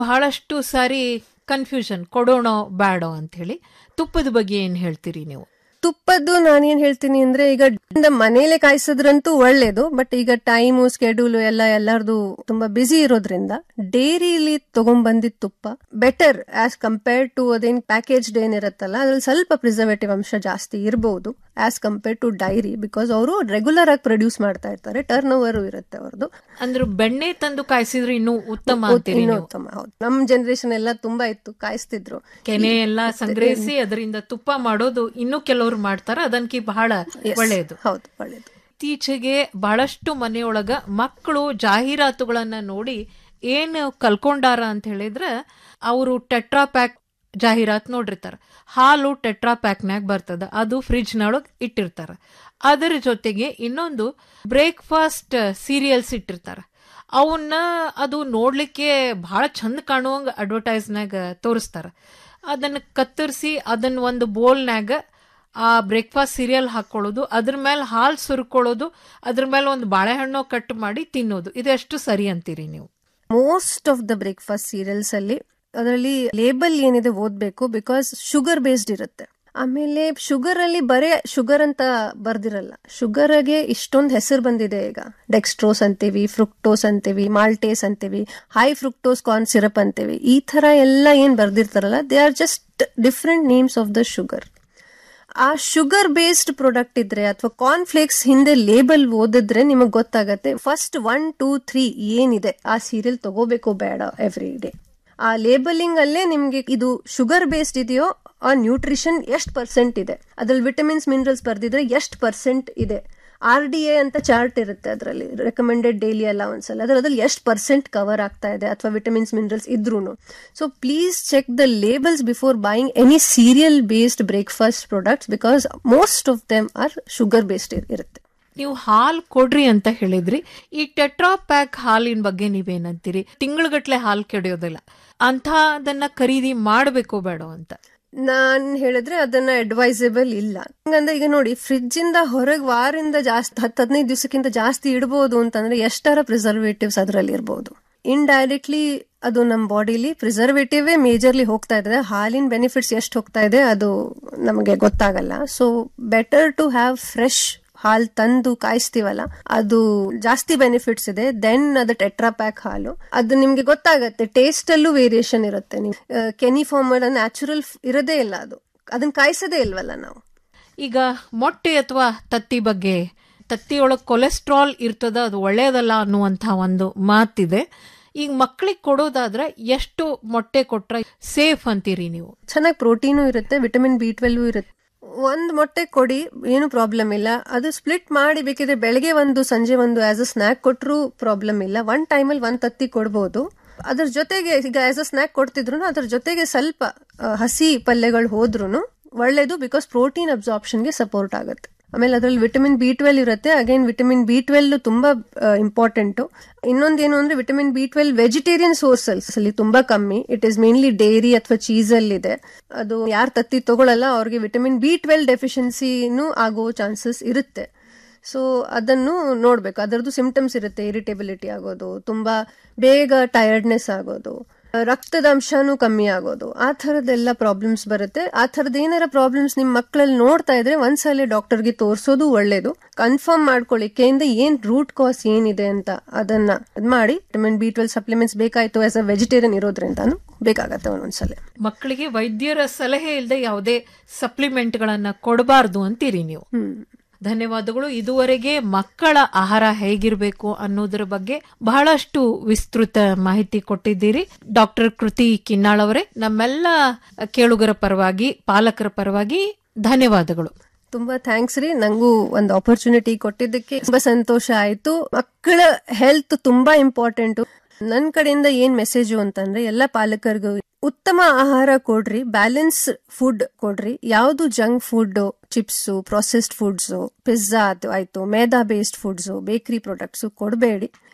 ಬಹಳಷ್ಟು ಸಾರಿ ಕನ್ಫ್ಯೂಷನ್ ಕೊಡೋಣೋ ಬೇಡೋ ಅಂತ ಹೇಳಿ ತುಪ್ಪದ ಬಗ್ಗೆ ಏನ್ ಹೇಳ್ತೀರಿ ನೀವು ತುಪ್ಪದ್ದು ನಾನೇನ್ ಹೇಳ್ತೀನಿ ಅಂದ್ರೆ ಈಗ ಮನೇಲೆ ಕಾಯಿಸಿದ್ರಂತೂ ಒಳ್ಳೇದು ಬಟ್ ಈಗ ಟೈಮು ಸ್ಕೆಡ್ಯೂಲ್ ಎಲ್ಲ ಎಲ್ಲಾರ್ದು ತುಂಬಾ ಬಿಸಿ ಇರೋದ್ರಿಂದ ಡೈರಿಲಿ ತಗೊಂಡ್ಬಂದಿದ್ ತುಪ್ಪ ಬೆಟರ್ ಆಸ್ ಕಂಪೇರ್ ಟು ಅದೇನ್ ಪ್ಯಾಕೇಜ್ ಏನಿರತ್ತಲ್ಲ ಅದ್ರಲ್ಲಿ ಸ್ವಲ್ಪ ಪ್ರಿಸರ್ವೇಟಿವ್ ಅಂಶ ಜಾಸ್ತಿ ಇರಬಹುದು as compare to dairy because ಅವರು ರೆಗ್ಯುಲರ್ ಆಗಿ ಪ್ರೊಡ್ಯೂಸ್ ಮಾಡ್ತಾ ಇರ್ತಾರೆ ಟರ್ನ್ ಓವರ್ ಇರುತ್ತೆ ಅವ್ರದ್ದು ಅಂದ್ರೆ ಬೆಣ್ಣೆ ತಂದು ಕಾಯಿಸಿದ್ರೆ ಇನ್ನೂ ಉತ್ತಮ ಅಂತೀರಿ ಇನ್ನೂ ನೀವು ಉತ್ತಮ ಹೌದು ನಮ್ ಜನರೇಷನ್ ಎಲ್ಲ ತುಂಬಾ ಇತ್ತು ಕಾಯಿಸ್ತಿದ್ರು ಕೆನೆ ಎಲ್ಲ ಸಂಗ್ರಹಿಸಿ ಅದರಿಂದ ತುಪ್ಪ ಮಾಡೋದು ಇನ್ನೂ ಕೆಲವರು ಮಾಡ್ತಾರ ಅದನ್ಕಿ ಬಹಳ ಒಳ್ಳೆಯದು ಹೌದು ಒಳ್ಳೇದು ಇತ್ತೀಚೆಗೆ ಬಹಳಷ್ಟು ಮನೆಯೊಳಗ ಮಕ್ಕಳು ಜಾಹೀರಾತುಗಳನ್ನ ನೋಡಿ ಏನು ಕಲ್ಕೊಂಡಾರ ಅಂತ ಹೇಳಿದ್ರೆ ಅವರು ಟೆಟ್ರಾ ಪ್ಯಾಕ್ ಜಾಹೀರಾತ್ ನೋಡಿರ್ತಾರ ಹಾಲು ಟೆಟ್ರಾ ಪ್ಯಾಕ್ನ್ಯಾಗ ಬರ್ತದ ಅದು ಫ್ರಿಜ್ನೊಳಗೆ ಇಟ್ಟಿರ್ತಾರ ಅದರ ಜೊತೆಗೆ ಇನ್ನೊಂದು ಬ್ರೇಕ್ಫಾಸ್ಟ್ ಸೀರಿಯಲ್ಸ್ ಇಟ್ಟಿರ್ತಾರ ಅವನ್ನ ಅದು ನೋಡ್ಲಿಕ್ಕೆ ಬಹಳ ಚಂದ ಕಾಣುವಂಗ ಅಡ್ವರ್ಟೈಸ್ನಾಗ ತೋರಿಸ್ತಾರ ಅದನ್ನ ಕತ್ತರಿಸಿ ಅದನ್ನ ಒಂದು ಬೋಲ್ನ್ಯಾಗ ಆ ಬ್ರೇಕ್ಫಾಸ್ಟ್ ಸೀರಿಯಲ್ ಹಾಕೊಳ್ಳೋದು ಅದ್ರ ಮೇಲೆ ಹಾಲು ಸುರ್ಕೊಳ್ಳೋದು ಅದ್ರ ಮೇಲೆ ಒಂದು ಬಾಳೆಹಣ್ಣು ಕಟ್ ಮಾಡಿ ತಿನ್ನೋದು ಇದೆಷ್ಟು ಸರಿ ಅಂತೀರಿ ನೀವು most of the breakfast cereals ಅಲ್ಲಿ ಅದರಲ್ಲಿ ಲೇಬಲ್ ಏನಿದೆ ಓದ್ಬೇಕು ಬಿಕಾಸ್ ಶುಗರ್ ಬೇಸ್ಡ್ ಇರುತ್ತೆ ಆಮೇಲೆ ಶುಗರ್ ಅಲ್ಲಿ ಬರೇ ಶುಗರ್ ಅಂತ ಬರ್ದಿರಲ್ಲ ಶುಗರ್ಗೆ ಇಷ್ಟೊಂದು ಹೆಸರು ಬಂದಿದೆ ಈಗ ಡೆಕ್ಸ್ಟ್ರೋಸ್ ಅಂತೀವಿ ಫ್ರುಕ್ಟೋಸ್ ಅಂತೀವಿ ಮಾಲ್ಟೇಸ್ ಅಂತೀವಿ ಹೈ ಫ್ರುಕ್ಟೋಸ್ ಕಾರ್ನ್ ಸಿರಪ್ ಅಂತೀವಿ ಈ ತರ ಎಲ್ಲ ಏನ್ ಬರ್ದಿರ್ತಾರಲ್ಲ they are just different names of the sugar ಆ ಶುಗರ್ ಬೇಸ್ಡ್ ಪ್ರಾಡಕ್ಟ್ ಇದ್ರೆ ಅಥವಾ ಕಾರ್ನ್ ಫ್ಲೇಕ್ಸ್ ಹಿಂದೆ ಲೇಬಲ್ ಓದಿದ್ರೆ ನಿಮಗೆ ಗೊತ್ತಾಗತ್ತೆ ಫಸ್ಟ್ ಒನ್ ಟೂ ತ್ರೀ ಏನಿದೆ ಆ ಸೀರಿಯಲ್ ತಗೋಬೇಕು ಬೇಡ ಎವ್ರಿ ಡೇ ಆ ಲೇಬಲಿಂಗ್ ಅಲ್ಲೇ ನಿಮ್ಗೆ ಇದು ಶುಗರ್ ಬೇಸ್ಡ್ ಇದೆಯೋ ಆ ನ್ಯೂಟ್ರಿಷನ್ ಎಷ್ಟು ಪರ್ಸೆಂಟ್ ಇದೆ ಅದ್ರಲ್ಲಿ ವಿಟಮಿನ್ಸ್ ಮಿನರಲ್ಸ್ ಬರ್ದಿದ್ರೆ ಎಷ್ಟು ಪರ್ಸೆಂಟ್ ಇದೆ ಆರ್ ಡಿ ಎ ಅಂತ ಚಾರ್ಟ್ ಇರುತ್ತೆ ಅದರಲ್ಲಿ ರೆಕಮೆಂಡೆಡ್ ಡೈಲಿ ಅಲೌನ್ಸ್ ಅಲ್ಲಿ ಅದರಲ್ಲಿ ಎಷ್ಟು ಪರ್ಸೆಂಟ್ ಕವರ್ ಆಗ್ತಾ ಇದೆ ಅಥವಾ ವಿಟಮಿನ್ಸ್ ಮಿನರಲ್ಸ್ ಇದ್ರೂ so please check the labels before buying any cereal based breakfast products because most of them are sugar based ಇರುತ್ತೆ ನೀವು ಹಾಲ್ ಕೊಡ್ರಿ ಅಂತ ಹೇಳಿದ್ರಿ ಈ ಟೆಟ್ರಾ ಪ್ಯಾಕ್ ಹಾಲಿನ ಬಗ್ಗೆ ನೀವೇನಂತೀರಿ ತಿಂಗಳಗಟ್ಲೆ ಹಾಲು ಕೆಡಿಯೋದಿಲ್ಲ ಅಂತ ಅದನ್ನ ಖರೀದಿ ಮಾಡಬೇಕು ಬೇಡ ಅಂತ ನಾನ್ ಹೇಳಿದ್ರೆ ಅದನ್ನ ಅಡ್ವೈಸಬಲ್ ಇಲ್ಲ ಹಂಗಂದ್ರೆ ಈಗ ನೋಡಿ ಫ್ರಿಡ್ಜ್ ಇಂದ ಹೊರಗೆ ವಾರಿಂದ ಜಾಸ್ತಿ ಹತ್ತು ಹದಿನೈದು ದಿವಸಕ್ಕಿಂತ ಜಾಸ್ತಿ ಇಡಬಹುದು ಅಂತಂದ್ರೆ ಎಷ್ಟರ ಪ್ರಿಸರ್ವೇಟಿವ್ಸ್ ಅದರಲ್ಲಿ ಇರಬಹುದು ಇಂಡೈರೆಕ್ಟ್ಲಿ ಅದು ನಮ್ಮ ಬಾಡಿಲಿ ಪ್ರಿಸರ್ವೇಟಿವ್ ಮೇಜರ್ಲಿ ಹೋಗ್ತಾ ಇದೆ ಹಾಲಿನ ಬೆನಿಫಿಟ್ಸ್ ಎಷ್ಟು ಹೋಗ್ತಾ ಇದೆ ಅದು ನಮಗೆ ಗೊತ್ತಾಗಲ್ಲ so better to have fresh ಹಾಲ್ ತಂದು ಕಾಯಿಸ್ತೀವಲ್ಲ ಅದು ಜಾಸ್ತಿ ಬೆನಿಫಿಟ್ಸ್ ಇದೆ ದೆನ್ ಅದು ಟೆಟ್ರಾ ಪ್ಯಾಕ್ ಹಾಲು ಅದು ನಿಮ್ಗೆ ಗೊತ್ತಾಗತ್ತೆ ಟೇಸ್ಟ್ ಅಲ್ಲೂ ವೇರಿಯೇಷನ್ ಇರುತ್ತೆ ನೀವು ಕೆನಿ ಫಾರ್ಮ್ ನ್ಯಾಚುರಲ್ ಇರೋದೇ ಇಲ್ಲ ಅದು ಅದನ್ನ ಕಾಯಿಸೋದೇ ಇಲ್ವಲ್ಲ ನಾವು ಈಗ ಮೊಟ್ಟೆ ಅಥವಾ ತತ್ತಿ ಬಗ್ಗೆ ತತ್ತಿಯೊಳಗೆ ಕೊಲೆಸ್ಟ್ರಾಲ್ ಇರ್ತದ ಅದು ಒಳ್ಳೆಯದಲ್ಲ ಅನ್ನುವಂಥ ಒಂದು ಮಾತಿದೆ ಈಗ ಮಕ್ಕಳಿಗೆ ಕೊಡೋದಾದ್ರೆ ಎಷ್ಟು ಮೊಟ್ಟೆ ಕೊಟ್ರೆ ಸೇಫ್ ಅಂತೀರಿ ನೀವು ಚೆನ್ನಾಗಿ ಪ್ರೋಟೀನು ಇರುತ್ತೆ ವಿಟಮಿನ್ ಬಿ ಟ್ವೆಲ್ವ್ ಇರುತ್ತೆ ಒಂದ್ ಮೊಟ್ಟೆ ಕೊಡಿ ಏನು ಪ್ರಾಬ್ಲಮ್ ಇಲ್ಲ ಅದು ಸ್ಪ್ಲಿಟ್ ಮಾಡಿ ಬೇಕಿದ್ರೆ ಬೆಳಗ್ಗೆ ಒಂದು ಸಂಜೆ ಒಂದು ಆಸ್ ಅ ಸ್ನಾಕ್ ಕೊಟ್ಟರು ಪ್ರಾಬ್ಲಮ್ ಇಲ್ಲ ಒನ್ ಟೈಮಲ್ಲಿ ಒಂದ್ ತತ್ತಿ ಕೊಡ್ಬೋದು ಅದ್ರ ಜೊತೆಗೆ ಈಗ ಆಸ್ ಅ ಸ್ನಾಕ್ ಕೊಡ್ತಿದ್ರು ಅದ್ರ ಜೊತೆಗೆ ಸ್ವಲ್ಪ ಆ, ಹಸಿ ಪಲ್ಯಗಳು ಹೋದ್ರು ಒಳ್ಳೇದು ಬಿಕಾಸ್ ಪ್ರೋಟೀನ್ ಅಬ್ಸಾರ್ಪ್ಷನ್ಗೆ ಸಪೋರ್ಟ್ ಆಗುತ್ತೆ ಆಮೇಲೆ ಅದರಲ್ಲಿ ವಿಟಮಿನ್ ಬಿ ಟ್ವೆಲ್ ಇರುತ್ತೆ ಅಗೇನ್ ವಿಟಮಿನ್ ಬಿ ಟ್ವೆಲ್ ತುಂಬಾ ಇಂಪಾರ್ಟೆಂಟ್ ಇನ್ನೊಂದೇನು ಅಂದ್ರೆ vitamin B twelve vegetarian sources ಅಲ್ಲಿ ತುಂಬಾ ಕಮ್ಮಿ ಇಟ್ ಇಸ್ ಮೇನ್ಲಿ ಡೈರಿ ಅಥವಾ ಚೀಸ್ ಅಲ್ಲಿ ಇದೆ ಅದು ಯಾರು ತತ್ತಿ ತಗೊಳಲ್ಲ ಅವ್ರಿಗೆ ವಿಟಮಿನ್ ಬಿ ಟ್ವೆಲ್ ಡೆಫಿಷಿಯನ್ಸಿನೂ ಆಗೋ ಚಾನ್ಸಸ್ ಇರುತ್ತೆ ಸೊ ಅದನ್ನು ನೋಡ್ಬೇಕು ಅದರದ್ದು ಸಿಂಪ್ಟಮ್ಸ್ ಇರುತ್ತೆ ಇರಿಟೇಬಿಲಿಟಿ ಆಗೋದು ತುಂಬಾ ಬೇಗ ಟಯರ್ಡ್ನೆಸ್ ಆಗೋದು ರಕ್ತದ ಅಂಶನೂ ಕಮ್ಮಿ ಆಗೋದು ಆ ಥರದ್ದೆಲ್ಲ ಪ್ರಾಬ್ಲಮ್ಸ್ ಬರುತ್ತೆ ಆ ಥರದ್ದು ಏನಾರ ಪ್ರಾಬ್ಲಮ್ಸ್ ನಿಮ್ ಮಕ್ಕಳಲ್ಲಿ ನೋಡ್ತಾ ಇದ್ರೆ ಒಂದ್ಸಲ ಡಾಕ್ಟರ್ಗೆ ತೋರಿಸೋದು ಒಳ್ಳೇದು ಕನ್ಫರ್ಮ್ ಮಾಡ್ಕೊಳ್ಳಿ ಕೇಂದ್ರ ಏನ್ ರೂಟ್ ಕಾಸ್ ಏನಿದೆ ಅಂತ ಅದನ್ನ ಇದ್ ಮಾಡಿ ವಿಟಮಿನ್ ಬಿ ಟ್ವೆಲ್ ಸಪ್ಲಿಮೆಂಟ್ಸ್ ಬೇಕಾಯ್ತು ಆಸ್ ಅ ವೆಜಿಟೇರಿಯನ್ ಇರೋದ್ರಿಂದಾನು ಬೇಕಾಗತ್ತೆ ಒಂದೊಂದ್ಸಲ ಮಕ್ಕಳಿಗೆ ವೈದ್ಯರ ಸಲಹೆ ಇಲ್ಲದೆ ಯಾವುದೇ ಸಪ್ಲಿಮೆಂಟ್ಗಳನ್ನ ಕೊಡಬಾರ್ದು ಅಂತೀರಿ ನೀವು ಹ್ಮ್ ಧನ್ಯವಾದಗಳು ಇದುವರೆಗೆ ಮಕ್ಕಳ ಆಹಾರ ಹೇಗಿರಬೇಕು ಅನ್ನೋದರ ಬಗ್ಗೆ ಬಹಳಷ್ಟು ವಿಸ್ತೃತ ಮಾಹಿತಿ ಕೊಟ್ಟಿದ್ದೀರಿ ಡಾಕ್ಟರ್ ಕೃತಿ ಕಿನ್ನಾಳ್ ಅವರೇ ನಮ್ಮೆಲ್ಲ ಕೇಳುಗರ ಪರವಾಗಿ ಪಾಲಕರ ಪರವಾಗಿ ಧನ್ಯವಾದಗಳು ತುಂಬಾ ಥ್ಯಾಂಕ್ಸ್ ರೀ ನಂಗೂ ಒಂದು ಆಪರ್ಚುನಿಟಿ ಕೊಟ್ಟಿದ್ದಕ್ಕೆ ತುಂಬಾ ಸಂತೋಷ ಆಯ್ತು ಮಕ್ಕಳ ಹೆಲ್ತ್ ತುಂಬಾ ಇಂಪಾರ್ಟೆಂಟ್ ನನ್ ಕಡೆಯಿಂದ ಏನ್ ಮೆಸೇಜು ಅಂತಂದ್ರೆ ಎಲ್ಲ ಪಾಲಕರಿಗೂ ಉತ್ತಮ ಆಹಾರ ಕೊಡ್ರಿ ಬ್ಯಾಲೆನ್ಸ್ ಫುಡ್ ಕೊಡ್ರಿ ಯಾವ್ದು junk food chips processed foods pizza ಆಯ್ತು maida based foods bakery products ಕೊಡಬೇಡಿ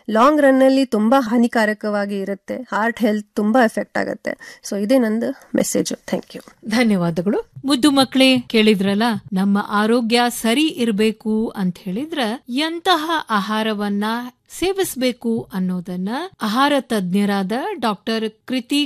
ಲಾಂಗ್ ರನ್ ಅಲ್ಲಿ ತುಂಬಾ ಹಾನಿಕಾರಕವಾಗಿ ಇರುತ್ತೆ ಹಾರ್ಟ್ ಹೆಲ್ತ್ ತುಂಬಾ ಎಫೆಕ್ಟ್ ಆಗುತ್ತೆ ಸೊ ಇದೇ ನಂದು ಮೆಸೇಜ್ ಥ್ಯಾಂಕ್ ಯು ಧನ್ಯವಾದಗಳು ಮುದ್ದು ಮಕ್ಕಳೇ ಕೇಳಿದ್ರಲ್ಲ ನಮ್ಮ ಆರೋಗ್ಯ ಸರಿ ಇರಬೇಕು ಅಂತ ಹೇಳಿದ್ರ ಎಂತಹ ಆಹಾರವನ್ನ ಸೇವಿಸಬೇಕು ಅನ್ನೋದನ್ನ ಆಹಾರ ತಜ್ಞರಾದ ಡಾಕ್ಟರ್ ಕೃತಿ